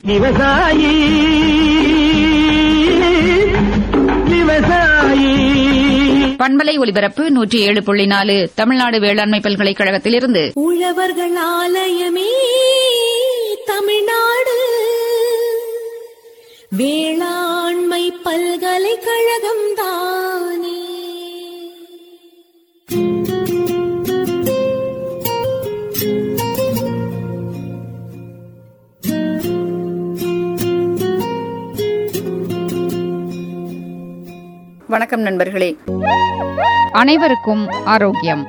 விவசாயி விவசாயி பண்பலை ஒலிபரப்பு நூற்றி ஏழு புள்ளி நாலு தமிழ்நாடு வேளாண்மை பல்கலைக்கழகத்திலிருந்து உழவர்கள் ஆலயமே தமிழ்நாடு வேளாண்மை பல்கலைக்கழகம் தானே வணக்கம் நண்பர்களே அனைவருக்கும் ஆரோக்கியம்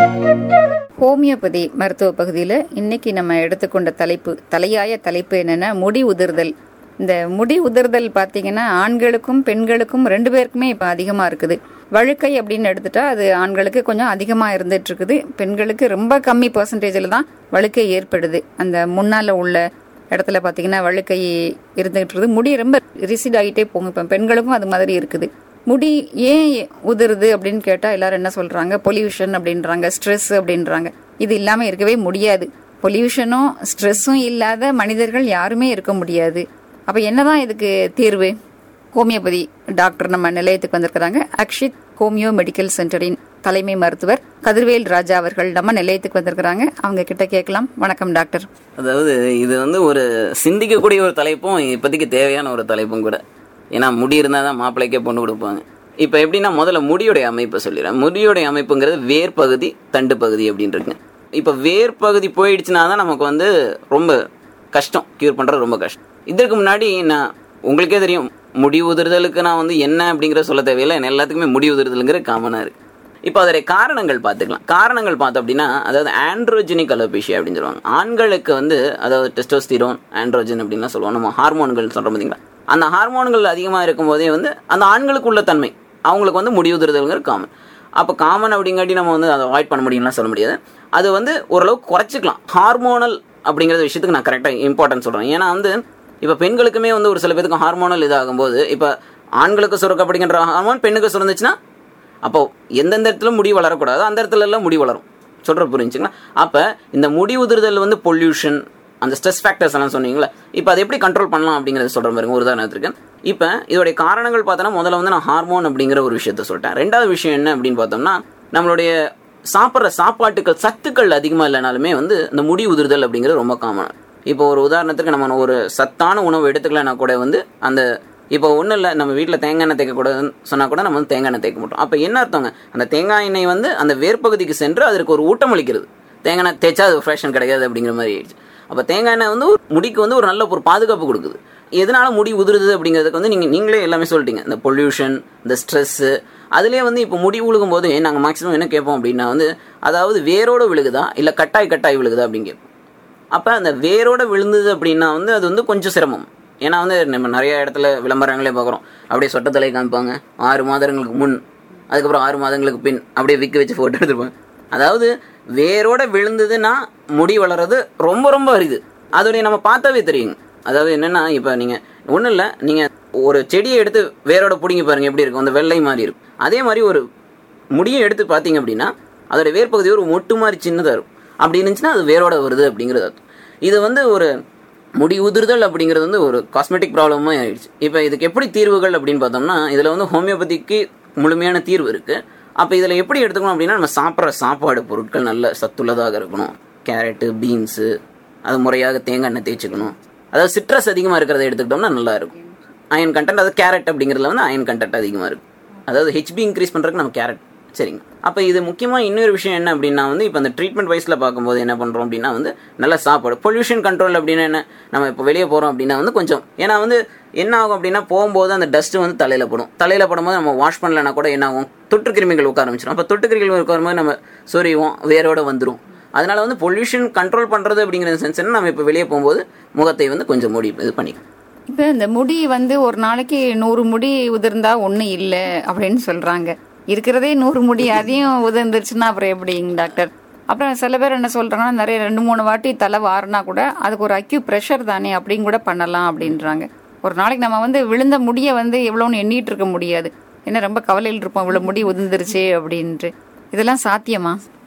ஹோமியோபதி மருத்துவ பகுதியில் இன்னைக்கு நம்ம எடுத்துக்கொண்ட தலைப்பு தலையாய தலைப்பு என்னன்னா முடி உதிர்தல் இந்த முடி உதிர்தல் பார்த்தீங்கன்னா ஆண்களுக்கும் பெண்களுக்கும் ரெண்டு பேருக்குமே இப்போ அதிகமாக இருக்குது வழுக்கை அப்படின்னு எடுத்துட்டா அது ஆண்களுக்கு கொஞ்சம் அதிகமாக இருந்துட்டு இருக்குது பெண்களுக்கு ரொம்ப கம்மி பர்சன்டேஜில் தான் வழுக்கை ஏற்படுது அந்த முன்னால் உள்ள இடத்துல பார்த்தீங்கன்னா வழுக்கை இருந்துகிட்டு இருக்குது முடி ரொம்ப ரிசீட் ஆகிட்டே போகும் இப்போ பெண்களுக்கும் அது மாதிரி இருக்குது முடி ஏன் உதிருது அப்படின்னு கேட்டால் எல்லாரும் என்ன சொல்கிறாங்க பொல்யூஷன் அப்படின்றாங்க ஸ்ட்ரெஸ் அப்படின்றாங்க இது இல்லாமல் இருக்கவே முடியாது பொல்யூஷனும் ஸ்ட்ரெஸ்ஸும் இல்லாத மனிதர்கள் யாருமே இருக்க முடியாது அப்போ என்னதான் இதுக்கு தீர்வு ஹோமியோபதி டாக்டர் நம்ம நிலையத்துக்கு வந்திருக்கிறாங்க அக்ஷித் ஹோமியோ மெடிக்கல் சென்டரின் தலைமை மருத்துவர் கதிர்வேல் ராஜா அவர்கள் நம்ம நிலையத்துக்கு வந்திருக்கிறாங்க அவங்க கிட்ட கேட்கலாம் வணக்கம் டாக்டர் அதாவது இது வந்து ஒரு சிந்திக்கக்கூடிய ஒரு தலைப்பும் இப்போதைக்கு தேவையான ஒரு தலைப்பும் கூட ஏன்னா முடி இருந்தால் தான் மாப்பிள்ளைக்கே பொண்ணு கொடுப்பாங்க இப்போ எப்படின்னா முதல்ல முடியுடைய அமைப்பை சொல்லிடுறேன் முடியுடைய அமைப்புங்கிறது வேர் பகுதி தண்டு பகுதி அப்படின்னு இருக்குங்க இப்போ வேர் பகுதி போயிடுச்சுன்னா தான் நமக்கு வந்து ரொம்ப கஷ்டம் க்யூர் பண்ணுறது ரொம்ப கஷ்டம் இதற்கு முன்னாடி நான் உங்களுக்கே தெரியும் முடி உதிர்தலுக்கு நான் வந்து என்ன அப்படிங்கிறத சொல்ல தேவையில்லை என்ன எல்லாத்துக்குமே முடி உதிர்தலுங்கிற காமனாக இருக்குது இப்போ அதோடைய காரணங்கள் பார்த்துக்கலாம் காரணங்கள் பார்த்தோம் அப்படின்னா அதாவது ஆண்ட்ரோஜெனிக் அலோபேஷியா அப்படின்னு சொல்லுவாங்க ஆண்களுக்கு வந்து அதாவது டெஸ்டோஸ்டிரோன் ஆண்ட்ரோஜன் அப்படின்லாம் சொல்லுவோம் நம்ம ஹார்மோன்கள் சொல்கிறோம் பார்த்தீங்களா அந்த ஹார்மோன்கள் அதிகமாக இருக்கும்போதே வந்து அந்த ஆண்களுக்கு உள்ள தன்மை அவங்களுக்கு வந்து முடிவுறுதல்ங்கிற காமன் அப்போ காமன் அப்படிங்காட்டி நம்ம வந்து அதை அவாய்ட் பண்ண முடியும்லாம் சொல்ல முடியாது அது வந்து ஓரளவுக்கு குறைச்சிக்கலாம் ஹார்மோனல் அப்படிங்கிற விஷயத்துக்கு நான் கரெக்டாக இம்பார்ட்டன்ஸ் சொல்கிறேன் ஏன்னா வந்து இப்போ பெண்களுக்குமே வந்து ஒரு சில பேருக்கு ஹார்மோனல் இதாகும்போது இப்போ ஆண்களுக்கு சுரக்கப்படுகின்ற ஹார்மோன் பெண்ணுக்கு சுரந்துச்சுன்னா அப்போ எந்தெந்த இடத்துல முடி வளரக்கூடாதோ அந்த இடத்துல எல்லாம் முடி வளரும் சொல்கிற புரிஞ்சுங்களா அப்போ இந்த முடி உதிர்தல் வந்து பொல்யூஷன் அந்த ஸ்ட்ரெஸ் ஃபேக்டர்ஸ் எல்லாம் சொன்னீங்களா இப்போ அதை எப்படி கண்ட்ரோல் பண்ணலாம் அப்படிங்கிறத சொல்கிற மாதிரி ஒரு உதாரணத்துக்கு இப்போ இதோடைய காரணங்கள் பார்த்தோன்னா முதல்ல வந்து நான் ஹார்மோன் அப்படிங்கிற ஒரு விஷயத்த சொல்லிட்டேன் ரெண்டாவது விஷயம் என்ன அப்படின்னு பார்த்தோம்னா நம்மளுடைய சாப்பிட்ற சாப்பாட்டுக்கள் சத்துக்கள் அதிகமாக இல்லைனாலுமே வந்து இந்த முடி உதிர்தல் அப்படிங்கிறது ரொம்ப காமன் இப்போ ஒரு உதாரணத்துக்கு நம்ம ஒரு சத்தான உணவு எடுத்துக்கலனா கூட வந்து அந்த இப்போ ஒன்றும் இல்லை நம்ம வீட்டில் தேங்காய் எண்ணெய் தேய்க்கக்கூடாதுன்னு சொன்னால் கூட நம்ம வந்து தேங்காய் எண்ணெய் தேய்க்க மாட்டோம் அப்போ என்ன அர்த்தங்க அந்த தேங்காய் எண்ணெய் வந்து அந்த வேர்ப்பகுதிக்கு சென்று அதற்கு ஒரு ஊட்டம் அளிக்கிறது தேங்காய் எண்ணெய் தேய்ச்சா அது ஃபேஷன் கிடையாது அப்படிங்கிற மாதிரி ஆயிடுச்சு அப்போ தேங்காய் எண்ணெய் வந்து ஒரு முடிக்கு வந்து ஒரு நல்ல ஒரு பாதுகாப்பு கொடுக்குது எதனால முடி உதிருது அப்படிங்கிறதுக்கு வந்து நீங்கள் நீங்களே எல்லாமே சொல்லிட்டீங்க இந்த பொல்யூஷன் இந்த ஸ்ட்ரெஸ்ஸு அதுலேயே வந்து இப்போ முடி விழுகும் போது நாங்கள் மேக்ஸிமம் என்ன கேட்போம் அப்படின்னா வந்து அதாவது வேரோடு விழுகுதா இல்லை கட்டாய் கட்டாய் விழுகுதா அப்படின்னு கேட்போம் அப்போ அந்த வேரோட விழுந்தது அப்படின்னா வந்து அது வந்து கொஞ்சம் சிரமம் ஏன்னா வந்து நம்ம நிறைய இடத்துல விளம்பரங்களே பார்க்குறோம் அப்படியே சொட்ட தலை காமிப்பாங்க ஆறு மாதங்களுக்கு முன் அதுக்கப்புறம் ஆறு மாதங்களுக்கு பின் அப்படியே விற்க வச்சு ஃபோட்டோ எடுத்துருப்பாங்க அதாவது வேரோட விழுந்ததுன்னா முடி வளர்றது ரொம்ப ரொம்ப அரிது அதோடைய நம்ம பார்த்தாவே தெரியுங்க அதாவது என்னென்னா இப்போ நீங்கள் ஒன்றும் இல்லை நீங்கள் ஒரு செடியை எடுத்து வேரோட பிடிங்கி பாருங்கள் எப்படி இருக்கும் அந்த வெள்ளை மாதிரி இருக்கும் அதே மாதிரி ஒரு முடியை எடுத்து பார்த்தீங்க அப்படின்னா அதோட வேர்ப்பகுதி ஒரு மொட்டு மாதிரி சின்னதாக இருக்கும் அப்படி இருந்துச்சுன்னா அது வேரோட வருது அப்படிங்கிறது அர்த்தம் இது வந்து ஒரு முடி உதிர்தல் அப்படிங்கிறது வந்து ஒரு காஸ்மெட்டிக் ப்ராப்ளமாக ஆயிடுச்சு இப்போ இதுக்கு எப்படி தீர்வுகள் அப்படின்னு பார்த்தோம்னா இதில் வந்து ஹோமியோபதிக்கு முழுமையான தீர்வு இருக்குது அப்போ இதில் எப்படி எடுத்துக்கணும் அப்படின்னா நம்ம சாப்பிட்ற சாப்பாடு பொருட்கள் நல்ல சத்துள்ளதாக இருக்கணும் கேரட்டு பீன்ஸு அது முறையாக தேங்காய் எண்ணெய் தேய்ச்சிக்கணும் அதாவது சிட்ரஸ் அதிகமாக இருக்கிறத எடுத்துக்கிட்டோம்னா நல்லா இருக்கும் அயன் கண்டென்ட் அதாவது கேரட் அப்படிங்கிறதுல வந்து அயன் கண்டென்ட் அதிகமாக இருக்கும் அதாவது ஹெச்பி இன்க்ரீஸ் பண்ணுறதுக்கு நம்ம கேரட் சரிங்க அப்போ இது முக்கியமாக இன்னொரு விஷயம் என்ன அப்படின்னா வந்து இப்போ அந்த ட்ரீட்மெண்ட் வைஸில் பார்க்கும்போது என்ன பண்ணுறோம் அப்படின்னா வந்து நல்ல சாப்பாடு பொல்யூஷன் கண்ட்ரோல் அப்படின்னா என்ன நம்ம இப்போ வெளியே போகிறோம் அப்படின்னா வந்து கொஞ்சம் ஏன்னா வந்து என்ன ஆகும் அப்படின்னா போகும்போது அந்த டஸ்ட்டு வந்து தலையில் படும் தலையில் படும்போது நம்ம வாஷ் பண்ணலன்னா கூட என்ன ஆகும் தொற்று கிருமிகள் உட்கார ஆரம்பிச்சிடும் அப்போ தொற்று கிருமிகள் உட்காரும்போது நம்ம சொரிவோம் வேரோட வந்துடும் அதனால வந்து பொல்யூஷன் கண்ட்ரோல் பண்ணுறது அப்படிங்கிற சென்ஸ் நம்ம இப்போ வெளியே போகும்போது முகத்தை வந்து கொஞ்சம் மூடி இது பண்ணிக்கலாம் இப்போ இந்த முடி வந்து ஒரு நாளைக்கு நூறு முடி உதிர்ந்தா ஒன்றும் இல்லை அப்படின்னு சொல்றாங்க இருக்கிறதே நூறு முடி அதையும் உதிர்ந்துருச்சுன்னா அப்புறம் எப்படிங்க டாக்டர் அப்புறம் சில பேர் என்ன சொல்றாங்கன்னா நிறைய ரெண்டு மூணு வாட்டி தலை வாரினா கூட அதுக்கு ஒரு அக்யூ ப்ரெஷர் தானே அப்படின்னு கூட பண்ணலாம் அப்படின்றாங்க ஒரு நாளைக்கு நம்ம வந்து விழுந்த முடிய வந்து எவ்வளோன்னு எண்ணிட்டு இருக்க முடியாது என்ன ரொம்ப கவலையில் இருப்போம் இவ்வளோ முடி உதிர்ந்துருச்சு அப்படின்ட்டு இதெல்லாம் சாத்தியமா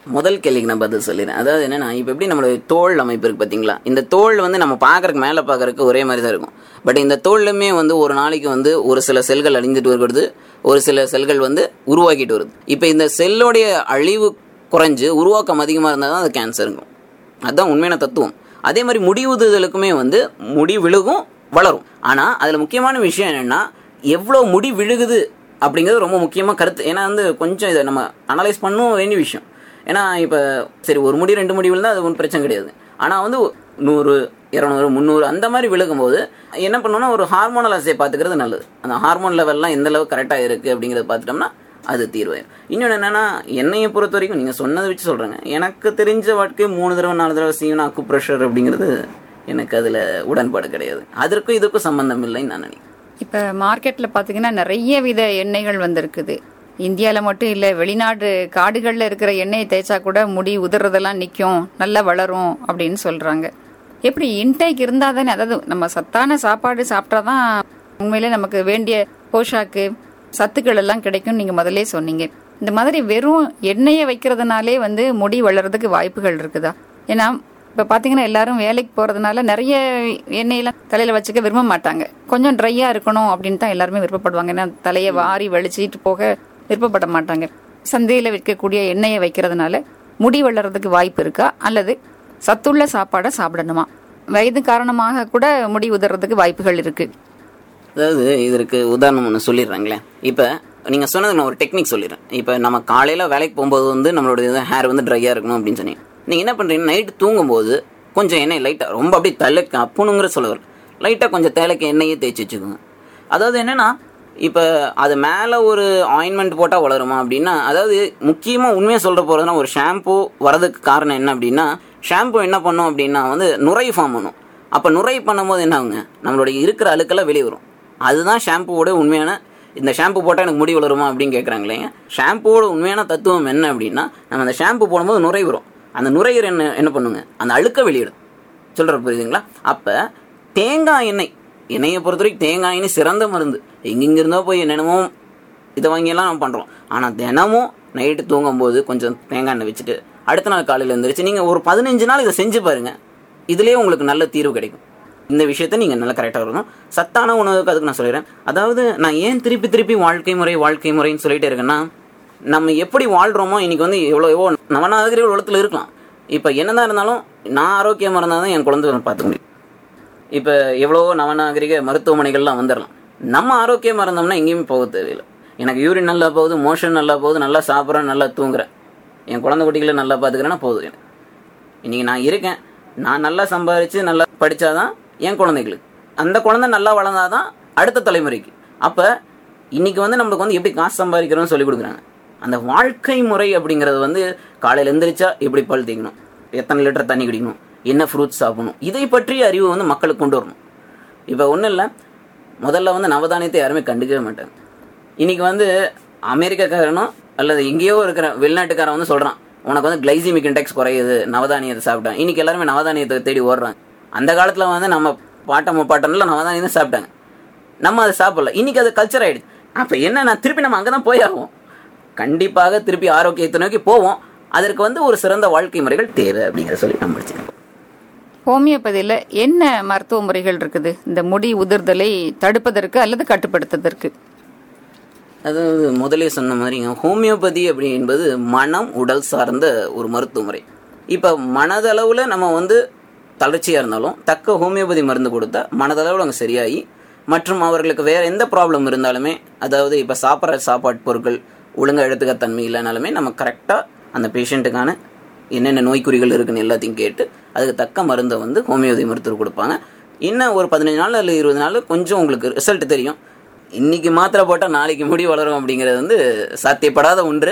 முதல் கேள்விக்கு நான் பதில் சொல்லிடுறேன் அதாவது என்னன்னா இப்போ எப்படி நம்மளோட தோல் அமைப்பு இருக்கு பார்த்தீங்களா இந்த தோல் வந்து நம்ம பார்க்கறதுக்கு மேலே பார்க்கறதுக்கு ஒரே மாதிரி தான் இருக்கும் பட் இந்த தோல்லுமே வந்து ஒரு நாளைக்கு வந்து ஒரு சில செல்கள் அழிஞ்சிட்டு வருது ஒரு சில செல்கள் வந்து உருவாக்கிட்டு வருது இப்போ இந்த செல்லோடைய அழிவு குறைஞ்சு உருவாக்கம் அதிகமாக இருந்தால் தான் அது கேன்சர் இருக்கும் அதுதான் உண்மையான தத்துவம் அதே மாதிரி முடி உதுதலுக்குமே வந்து முடி விழுகும் வளரும் ஆனால் அதில் முக்கியமான விஷயம் என்னென்னா எவ்வளோ முடி விழுகுது அப்படிங்கிறது ரொம்ப முக்கியமாக கருத்து ஏன்னா வந்து கொஞ்சம் இதை நம்ம அனலைஸ் பண்ணவும் வேண்டிய விஷயம் ஏன்னா இப்போ சரி ஒரு முடி ரெண்டு முடி விழுந்தால் அது ஒன்றும் பிரச்சனை கிடையாது ஆனால் வந்து நூறு இரநூறு முந்நூறு அந்த மாதிரி விழுகும்போது என்ன பண்ணணும்னா ஒரு ஹார்மோனல் அசையை பார்த்துக்கிறது நல்லது அந்த ஹார்மோன் லெவல்லாம் எந்த அளவுக்கு கரெக்டாக இருக்குது அப்படிங்கிறத பார்த்துட்டோம்னா அது தீர்வாயிரும் இன்னொன்று என்னென்னா என்னையை பொறுத்த வரைக்கும் நீங்கள் சொன்னதை வச்சு சொல்கிறேங்க எனக்கு தெரிஞ்ச வாழ்க்கை மூணு தடவை நாலு தடவை சீவனா அக்கு ப்ரெஷர் அப்படிங்கிறது எனக்கு அதில் உடன்பாடு கிடையாது அதற்கும் இதுக்கும் சம்பந்தம் இல்லைன்னு நான் நினைக்கிறேன் இப்போ மார்க்கெட்டில் பார்த்தீங்கன்னா நிறைய வித எண்ணெய்கள் வந்திருக்குது இந்தியாவில் மட்டும் இல்லை வெளிநாடு காடுகளில் இருக்கிற எண்ணெயை தேய்ச்சா கூட முடி உதிர்றதெல்லாம் நிற்கும் நல்லா வளரும் அப்படின்னு சொல்கிறாங்க எப்படி இன்டேக் இருந்தால் தானே அதாவது நம்ம சத்தான சாப்பாடு சாப்பிட்டா தான் உண்மையிலே நமக்கு வேண்டிய போஷாக்கு சத்துக்கள் எல்லாம் கிடைக்கும் நீங்கள் முதல்லே சொன்னீங்க இந்த மாதிரி வெறும் எண்ணெயை வைக்கிறதுனாலே வந்து முடி வளர்றதுக்கு வாய்ப்புகள் இருக்குதா ஏன்னா இப்போ பார்த்தீங்கன்னா எல்லாரும் வேலைக்கு போகிறதுனால நிறைய எண்ணெயெல்லாம் தலையில் வச்சுக்க விரும்ப மாட்டாங்க கொஞ்சம் ட்ரையாக இருக்கணும் அப்படின்னு தான் எல்லாருமே விருப்பப்படுவாங்க ஏன்னா தலையை வாரி வலிச்சிட்டு போக விருப்பப்பட மாட்டாங்க சந்தையில் விற்கக்கூடிய எண்ணெயை வைக்கிறதுனால முடி வளர்றதுக்கு வாய்ப்பு இருக்கா அல்லது சத்துள்ள சாப்பாடை சாப்பிடணுமா வயது காரணமாக கூட முடி உதறதுக்கு வாய்ப்புகள் இருக்கு அதாவது இதற்கு உதாரணம் ஒன்று சொல்லிடுறாங்களேன் இப்போ நீங்கள் சொன்னது நான் ஒரு டெக்னிக் சொல்லிடுறேன் இப்போ நம்ம காலையில் வேலைக்கு போகும்போது வந்து நம்மளோட ஹேர் வந்து ட்ரையாக இருக்கணும் அப்படின்னு சொன்னீங்க நீங்கள் என்ன பண்ணுறீங்க நைட்டு தூங்கும்போது கொஞ்சம் எண்ணெய் லைட்டாக ரொம்ப அப்படியே தலைக்கு அப்புணுங்கிற சொல்லுவார் லைட்டாக கொஞ்சம் தலைக்கு எண்ணெயே தேய்ச்சி வச்சுக்கோங்க அதாவது என்னென்னா இப்போ அது மேலே ஒரு ஆயின்மெண்ட் போட்டால் வளருமா அப்படின்னா அதாவது முக்கியமாக உண்மையாக சொல்கிற போகிறதுனா ஒரு ஷாம்பு வரதுக்கு காரணம் என்ன அப்படின்னா ஷாம்பு என்ன பண்ணும் அப்படின்னா வந்து நுரை ஃபார்ம் பண்ணும் அப்போ நுரை பண்ணும்போது என்ன ஆகுங்க நம்மளுடைய இருக்கிற அழுக்கெல்லாம் வெளியே வரும் அதுதான் ஷாம்புவோட உண்மையான இந்த ஷாம்பு போட்டால் எனக்கு முடி வளருமா அப்படின்னு கேட்குறாங்களே ஷாம்புவோட உண்மையான தத்துவம் என்ன அப்படின்னா நம்ம அந்த ஷாம்பு போடும்போது நுரை வரும் அந்த நுரையீர் என்ன என்ன பண்ணுங்க அந்த அழுக்க வெளியிடும் சொல்கிற புரியுதுங்களா அப்போ தேங்காய் எண்ணெய் எண்ணெயை பொறுத்த வரைக்கும் தேங்காய் எண்ணெய் சிறந்த மருந்து எங்கெங்க இருந்தோ போய் என்னென்னமோ இதை வாங்கியெல்லாம் நம்ம பண்ணுறோம் ஆனால் தினமும் நைட்டு தூங்கும்போது கொஞ்சம் தேங்காய் எண்ணெய் வச்சுட்டு அடுத்த நாள் காலையில் எழுந்திரிச்சு நீங்கள் ஒரு பதினஞ்சு நாள் இதை செஞ்சு பாருங்கள் இதுலேயே உங்களுக்கு நல்ல தீர்வு கிடைக்கும் இந்த விஷயத்த நீங்கள் நல்லா கரெக்டாக இருக்கணும் சத்தான உணவுக்கு அதுக்கு நான் சொல்லிடுறேன் அதாவது நான் ஏன் திருப்பி திருப்பி வாழ்க்கை முறை வாழ்க்கை முறைன்னு சொல்லிட்டே இருக்கேன்னா நம்ம எப்படி வாழ்கிறோமோ இன்னைக்கு வந்து எவ்வளோ எவ்வளோ நவநாகரிக உலகத்தில் இருக்கலாம் இப்போ என்னதான் இருந்தாலும் நான் ஆரோக்கியமாக இருந்தால் தான் என் குழந்தை பார்த்துக்க முடியும் இப்போ எவ்வளவோ நவநாகரிக மருத்துவமனைகள்லாம் வந்துடலாம் நம்ம ஆரோக்கியமாக இருந்தோம்னா எங்கேயுமே போக தேவையில்லை எனக்கு யூரின் நல்லா போகுது மோஷன் நல்லா போகுது நல்லா சாப்பிட்றேன் நல்லா தூங்குறேன் என் குழந்தை குட்டிகளை நல்லா பார்த்துக்கிறேன்னா போதும் எனக்கு இன்றைக்கி நான் இருக்கேன் நான் நல்லா சம்பாதிச்சு நல்லா படித்தாதான் என் குழந்தைகளுக்கு அந்த குழந்தை நல்லா வளர்ந்தாதான் அடுத்த தலைமுறைக்கு அப்போ இன்னைக்கு வந்து நம்மளுக்கு வந்து எப்படி காசு சம்பாதிக்கிறோம்னு சொல்லி கொடுக்குறாங்க அந்த வாழ்க்கை முறை அப்படிங்கிறது வந்து காலையில் எந்திரிச்சா எப்படி பல் தேய்க்கணும் எத்தனை லிட்டர் தண்ணி குடிக்கணும் என்ன ஃப்ரூட்ஸ் சாப்பிடணும் இதை பற்றிய அறிவு வந்து மக்களுக்கு கொண்டு வரணும் இப்போ ஒன்றும் இல்லை முதல்ல வந்து நவதானியத்தை யாருமே கண்டுக்கவே மாட்டாங்க இன்னைக்கு வந்து அமெரிக்காக்காரனோ அல்லது எங்கேயோ இருக்கிற வெளிநாட்டுக்காரன் வந்து சொல்கிறான் உனக்கு வந்து கிளைசிமிக் இண்டெக்ஸ் குறையுது நவதானியத்தை சாப்பிட்டான் இன்னைக்கு எல்லாருமே நவதானியத்தை தேடி ஓடுறாங்க அந்த காலத்தில் வந்து நம்ம பாட்டம் முப்பாட்டம்லாம் நவதானியம் தான் சாப்பிட்டாங்க நம்ம அதை சாப்பிடல இன்னைக்கு அது கல்ச்சர் ஆயிடுச்சு அப்போ என்ன நான் திருப்பி நம்ம அங்கே தான் போய் ஆகும் கண்டிப்பாக திருப்பி ஆரோக்கியத்தை நோக்கி போவோம் அதற்கு வந்து ஒரு சிறந்த வாழ்க்கை முறைகள் தேவை அப்படிங்கிற சொல்லி நான் முடிச்சிருக்கேன் ஹோமியோபதியில் என்ன மருத்துவ முறைகள் இருக்குது இந்த முடி உதிர்தலை தடுப்பதற்கு அல்லது கட்டுப்படுத்துவதற்கு அதாவது முதலே சொன்ன மாதிரிங்க ஹோமியோபதி அப்படி என்பது மனம் உடல் சார்ந்த ஒரு மருத்துவ முறை இப்போ மனதளவில் நம்ம வந்து தளர்ச்சியாக இருந்தாலும் தக்க ஹோமியோபதி மருந்து கொடுத்தா மனதளவில் அவங்க சரியாகி மற்றும் அவர்களுக்கு வேறு எந்த ப்ராப்ளம் இருந்தாலுமே அதாவது இப்போ சாப்பிட்ற சாப்பாட்டு பொருட்கள் ஒழுங்காக எடுத்துக்க தன்மை இல்லைனாலுமே நம்ம கரெக்டாக அந்த பேஷண்ட்டுக்கான என்னென்ன நோய்க்குறிகள் இருக்குன்னு எல்லாத்தையும் கேட்டு அதுக்கு தக்க மருந்தை வந்து ஹோமியோபதி மருத்துவர் கொடுப்பாங்க இன்னும் ஒரு பதினஞ்சு நாள் இல்லை இருபது நாள் கொஞ்சம் உங்களுக்கு ரிசல்ட் தெரியும் இன்னைக்கு மாத்திரை போட்டால் நாளைக்கு முடி வளரும் அப்படிங்கிறது வந்து சாத்தியப்படாத ஒன்று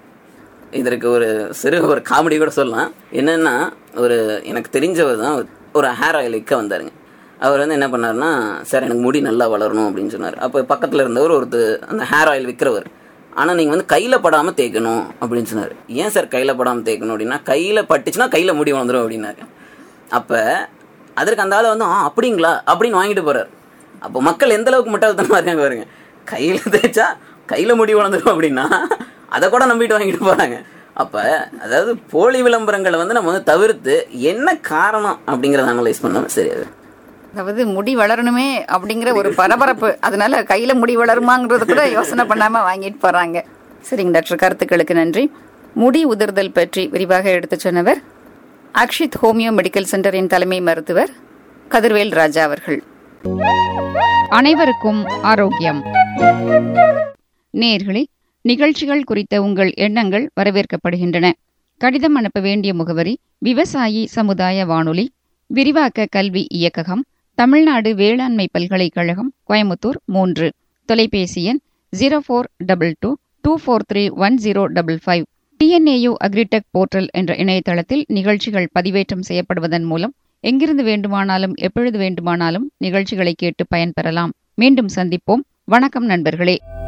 இதற்கு ஒரு சிறு ஒரு காமெடி கூட சொல்லலாம் என்னன்னா ஒரு எனக்கு தெரிஞ்சவர் தான் ஒரு ஹேர் ஆயில் விற்க வந்தாருங்க அவர் வந்து என்ன பண்ணாருன்னா சார் எனக்கு முடி நல்லா வளரணும் அப்படின்னு சொன்னார் அப்போ பக்கத்தில் இருந்தவர் ஒருத்தர் அந்த ஹேர் ஆயில் விற்கிறவர் ஆனால் நீங்கள் வந்து கையில் படாமல் தேய்க்கணும் அப்படின்னு சொன்னார் ஏன் சார் கையில் படாமல் தேய்க்கணும் அப்படின்னா கையில் பட்டுச்சுன்னா கையில் முடி வளர்ந்துரும் அப்படின்னாரு அப்போ அதற்கு அந்த ஆள் வந்து ஆ அப்படிங்களா அப்படின்னு வாங்கிட்டு போகிறார் அப்போ மக்கள் எந்த அளவுக்கு முட்டாள்தனமாக இருக்காங்க பாருங்க கையில் தேய்ச்சா கையில் முடி வளர்ந்துடும் அப்படின்னா அதை கூட நம்பிட்டு வாங்கிட்டு போகிறாங்க அப்ப அதாவது போலி விளம்பரங்களை வந்து நம்ம வந்து தவிர்த்து என்ன காரணம் அப்படிங்கறத அனலைஸ் பண்ணோம் சரி அது அதாவது முடி வளரணுமே அப்படிங்கிற ஒரு பரபரப்பு அதனால கையில முடி வளருமாங்கிறது கூட யோசனை பண்ணாம வாங்கிட்டு போறாங்க சரிங்க டாக்டர் கருத்துக்களுக்கு நன்றி முடி உதிர்தல் பற்றி விரிவாக எடுத்து சொன்னவர் அக்ஷித் ஹோமியோ மெடிக்கல் சென்டரின் தலைமை மருத்துவர் கதிர்வேல் ராஜா அவர்கள் அனைவருக்கும் ஆரோக்கியம் நேர்களே நிகழ்ச்சிகள் குறித்த உங்கள் எண்ணங்கள் வரவேற்கப்படுகின்றன கடிதம் அனுப்ப வேண்டிய முகவரி விவசாயி சமுதாய வானொலி விரிவாக்க கல்வி இயக்ககம் தமிழ்நாடு வேளாண்மை பல்கலைக்கழகம் கோயமுத்தூர் மூன்று தொலைபேசி எண் zero four double two two four three one zero double five TNAU agritech portal என்ற இணையதளத்தில் நிகழ்ச்சிகள் பதிவேற்றம் செய்யப்படுவதன் மூலம் எங்கிருந்து வேண்டுமானாலும் எப்பொழுது வேண்டுமானாலும் நிகழ்ச்சிகளை கேட்டு பயன்பெறலாம் மீண்டும் சந்திப்போம் வணக்கம் நண்பர்களே